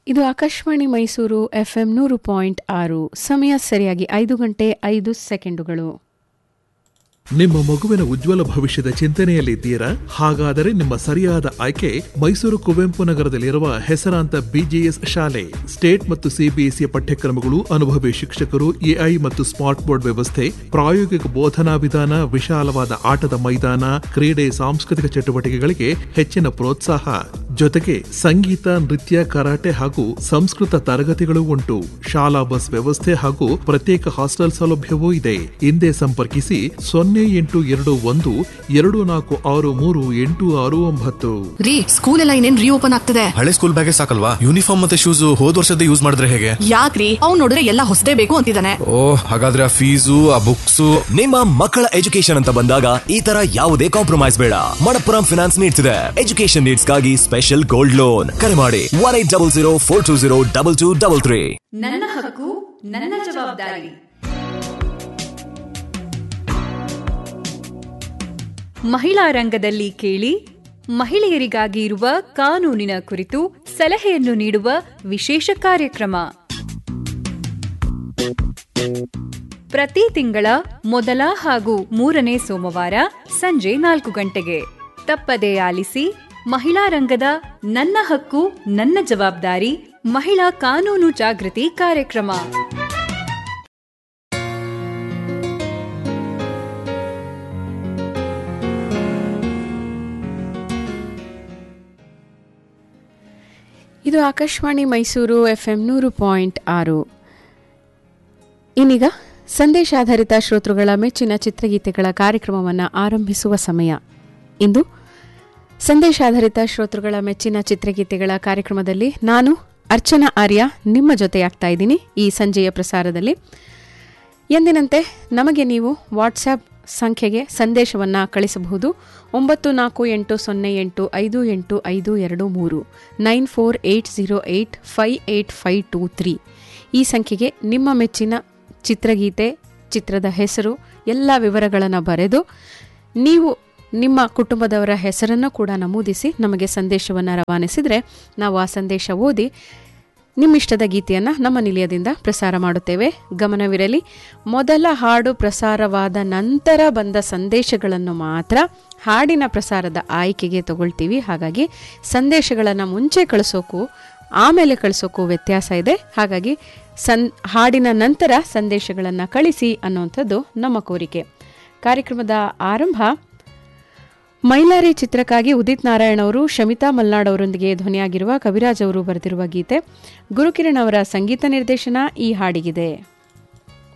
ಇದು ಆಕಾಶವಾಣಿ ಮೈಸೂರು ಎಫ್ಎಂ ನೂರು ಪಾಯಿಂಟ್ ಆರು ಸಮಯ ಸರಿಯಾಗಿ ಐದು ಗಂಟೆ ಐದು ಸೆಕೆಂಡುಗಳು ನಿಮ್ಮ ಮಗುವಿನ ಉಜ್ವಲ ಭವಿಷ್ಯದ ಚಿಂತನೆಯಲ್ಲಿದ್ದೀರಾ ಹಾಗಾದರೆ ನಿಮ್ಮ ಸರಿಯಾದ ಆಯ್ಕೆ ಮೈಸೂರು ಕುವೆಂಪು ನಗರದಲ್ಲಿರುವ ಹೆಸರಾಂತ ಬಿಜಿಎಸ್ ಶಾಲೆ ಸ್ಟೇಟ್ ಮತ್ತು ಸಿಬಿಎಸ್ಇ ಪಠ್ಯಕ್ರಮಗಳು ಅನುಭವಿ ಶಿಕ್ಷಕರು ಎಐ ಮತ್ತು ಸ್ಮಾರ್ಟ್ ಬೋರ್ಡ್ ವ್ಯವಸ್ಥೆ ಪ್ರಾಯೋಗಿಕ ಬೋಧನಾ ವಿಧಾನ ವಿಶಾಲವಾದ ಆಟದ ಮೈದಾನ ಕ್ರೀಡೆ ಸಾಂಸ್ಕೃತಿಕ ಚಟುವಟಿಕೆಗಳಿಗೆ ಹೆಚ್ಚಿನ ಪ್ರೋತ್ಸಾಹ ಜೊತೆಗೆ ಸಂಗೀತ ನೃತ್ಯ ಕರಾಟೆ ಹಾಗೂ ಸಂಸ್ಕೃತ ತರಗತಿಗಳು ಉಂಟು ಶಾಲಾ ಬಸ್ ವ್ಯವಸ್ಥೆ ಹಾಗೂ ಪ್ರತ್ಯೇಕ ಹಾಸ್ಟೆಲ್ ಸೌಲಭ್ಯವೂ ಇದೆ ಹಿಂದೆ ಸಂಪರ್ಕಿಸಿ ಸೊನ್ನೆ ಎಂಟು ಎರಡು ಒಂದು ಎರಡು ನಾಲ್ಕು ಆರು ಮೂರು ಎಂಟು ಆರು ಒಂಬತ್ತು ರೀ ಸ್ಕೂಲ್ ಎಲ್ಲ ಇನ್ನೇನ್ ರೀಓಪನ್ ಆಗ್ತದೆ ಹಳೆ ಸ್ಕೂಲ್ ಬ್ಯಾಗೇ ಸಾಕಲ್ವಾ ಯೂನಿಫಾರ್ಮ್ ಮತ್ತೆ ಶೂಸ್ ಹೋದ್ ವರ್ಷದ ಯೂಸ್ ಮಾಡಿದ್ರೆ ಹೇಗೆ ಯಾಕ್ರಿ ಅವ್ನ್ ನೋಡಿದ್ರೆ ಎಲ್ಲ ಹೊಸದೇ ಬೇಕು ಅಂತಿದ್ದಾನೆ ಓ ಹಾಗಾದ್ರೆ ಆ ಫೀಸು ಆ ಬುಕ್ಸ್ ನಿಮ್ಮ ಮಕ್ಕಳ ಎಜುಕೇಶನ್ ಅಂತ ಬಂದಾಗ ಈ ತರ ಯಾವುದೇ ಕಾಂಪ್ರಮೈಸ್ ಬೇಡ ಮಣಪ್ಪುರಂ ಫಿನಾನ್ಸ್ ನೀಡ್ತಿದೆ ಎಜುಕೇಶನ್ ನೀಡ್ಸ್ಗಾಗಿ ಸ್ಪೆಷಲ್ ಗೋಲ್ಡ್ ಲೋನ್ ಕರೆ ಮಾಡಿ one eight double zero four two zero double two double three ನನ್ನ ಹಕ್ಕು ನನ್ನ ಜವಾಬ್ದಾರಿ ಮಹಿಳಾ ರಂಗದಲ್ಲಿ ಕೇಳಿ ಮಹಿಳೆಯರಿಗಾಗಿ ಇರುವ ಕಾನೂನಿನ ಕುರಿತು ಸಲಹೆಯನ್ನು ನೀಡುವ ವಿಶೇಷ ಕಾರ್ಯಕ್ರಮ ಪ್ರತಿ ತಿಂಗಳ ಮೊದಲ ಹಾಗೂ ಮೂರನೇ ಸೋಮವಾರ ಸಂಜೆ ನಾಲ್ಕು ಗಂಟೆಗೆ ತಪ್ಪದೇ ಆಲಿಸಿ ಮಹಿಳಾ ರಂಗದ ನನ್ನ ಹಕ್ಕು ನನ್ನ ಜವಾಬ್ದಾರಿ ಮಹಿಳಾ ಕಾನೂನು ಜಾಗೃತಿ ಕಾರ್ಯಕ್ರಮ ಇದು ಆಕಾಶವಾಣಿ ಮೈಸೂರು ಎಫ್ಎಂ ನೂರು ಪಾಯಿಂಟ್ ಆರು ಇನ್ನೀಗ ಸಂದೇಶಾಧಾರಿತ ಶ್ರೋತೃಗಳ ಮೆಚ್ಚಿನ ಚಿತ್ರಗೀತೆಗಳ ಕಾರ್ಯಕ್ರಮವನ್ನು ಆರಂಭಿಸುವ ಸಮಯ ಇಂದು ಸಂದೇಶಾಧಾರಿತ ಶ್ರೋತೃಗಳ ಮೆಚ್ಚಿನ ಚಿತ್ರಗೀತೆಗಳ ಕಾರ್ಯಕ್ರಮದಲ್ಲಿ ನಾನು ಅರ್ಚನಾ ಆರ್ಯ ನಿಮ್ಮ ಜೊತೆಯಾಗ್ತಾ ಇದ್ದೀನಿ ಈ ಸಂಜೆಯ ಪ್ರಸಾರದಲ್ಲಿ ಎಂದಿನಂತೆ ನಮಗೆ ನೀವು ವಾಟ್ಸ್ಆ್ಯಪ್ ಸಂಖ್ಯೆಗೆ ಸಂದೇಶವನ್ನು ಕಳಿಸಬಹುದು ಒಂಬತ್ತು ನಾಲ್ಕು ಎಂಟು ಸೊನ್ನೆ ಎಂಟು ಐದು ಎಂಟು ಐದು ಎರಡು ಮೂರು nine four eight zero eight five eight five two three ಈ ಸಂಖ್ಯೆಗೆ ನಿಮ್ಮ ಮೆಚ್ಚಿನ ಚಿತ್ರಗೀತೆ ಚಿತ್ರದ ಹೆಸರು ಎಲ್ಲ ವಿವರಗಳನ್ನು ಬರೆದು ನೀವು ನಿಮ್ಮ ಕುಟುಂಬದವರ ಹೆಸರನ್ನು ಕೂಡ ನಮೂದಿಸಿ ನಮಗೆ ಸಂದೇಶವನ್ನು ರವಾನಿಸಿದರೆ ನಾವು ಆ ಸಂದೇಶ ಓದಿ ನಿಮ್ಮಿಷ್ಟದ ಗೀತೆಯನ್ನು ನಮ್ಮ ನಿಲಯದಿಂದ ಪ್ರಸಾರ ಮಾಡುತ್ತೇವೆ ಗಮನವಿರಲಿ ಮೊದಲ ಹಾಡು ಪ್ರಸಾರವಾದ ನಂತರ ಬಂದ ಸಂದೇಶಗಳನ್ನು ಮಾತ್ರ ಹಾಡಿನ ಪ್ರಸಾರದ ಆಯ್ಕೆಗೆ ತಗೊಳ್ತೀವಿ ಹಾಗಾಗಿ ಸಂದೇಶಗಳನ್ನು ಮುಂಚೆ ಕಳಿಸೋಕ್ಕೂ ಆಮೇಲೆ ಕಳಿಸೋಕ್ಕೂ ವ್ಯತ್ಯಾಸ ಇದೆ ಹಾಗಾಗಿ ಸನ್ ಹಾಡಿನ ನಂತರ ಸಂದೇಶಗಳನ್ನು ಕಳಿಸಿ ಅನ್ನುವಂಥದ್ದು ನಮ್ಮ ಕೋರಿಕೆ ಕಾರ್ಯಕ್ರಮದ ಆರಂಭ ಮೈಲಾರಿ ಚಿತ್ರಕ್ಕಾಗಿ ಉದಿತ್ ನಾರಾಯಣ್ ಅವರು ಶಮಿತಾ ಮಲ್ನಾಡ್ ಅವರೊಂದಿಗೆ ಧ್ವನಿಯಾಗಿರುವ ಕವಿರಾಜ್ ಅವರು ಬರೆದಿರುವ ಗೀತೆ ಗುರುಕಿರಣ್ ಅವರ ಸಂಗೀತ ನಿರ್ದೇಶನ ಈ ಹಾಡಿಗಿದೆ